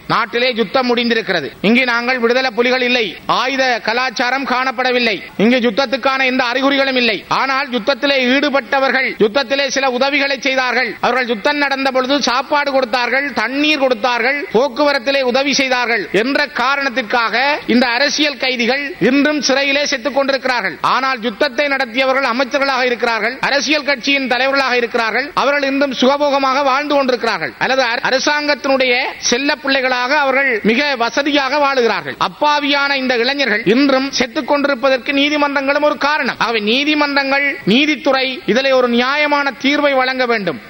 நாட்டிலே யுத்தம் முடிந்திருக்கிறது இங்கு நாங்கள் விடுதலை புலிகள் இல்லை ஆயுத கலாச்சாரம் காணப்படவில்லை இங்கு யுத்தத்துக்கான எந்த அறிகுறிகளும் இல்லை ஆனால் யுத்தத்திலே ஈடுபட்டவர்கள் யுத்தத்திலே சில உதவிகளை செய்தார்கள் அவர்கள் யுத்தம் நடந்த பொழுது சாப்பாடு கொடுத்தார்கள் தண்ணீர் கொடுத்தார்கள் போக்குவரத்திலே உதவி செய்தார்கள் என்ற காரணத்திற்காக இந்த அரசியல் கைதிகள் இன்றும் சிறையிலே செத்துக் கொண்டிருக்கிறார்கள் ஆனால் யுத்தத்தை நடத்தியவர்கள் அமைச்சர்களாக இருக்கிறார்கள் அரசியல் கட்சியின் தலைவர்களாக இருக்கிறார்கள் அவர்கள் இன்றும் சுகபோகமாக வாழ்ந்து கொண்டிருக்கிறார்கள் அல்லது அர- அரசாங்கத்தினுடைய செல்ல பிள்ளைகளாக அவர்கள் மிக வசதியாக வாழுகிறார்கள் அப்பாவியான இந்த இளைஞர்கள் இன்றும் செத்துக் கொண்டிருப்பதற்கு நீதிமன்றங்களும் ஒரு காரணம் ஆகவே நீதிமன்றங்கள் நீதித்துறை இதிலே ஒரு நியாயமான தீர்வை வழங்க வேண்டும்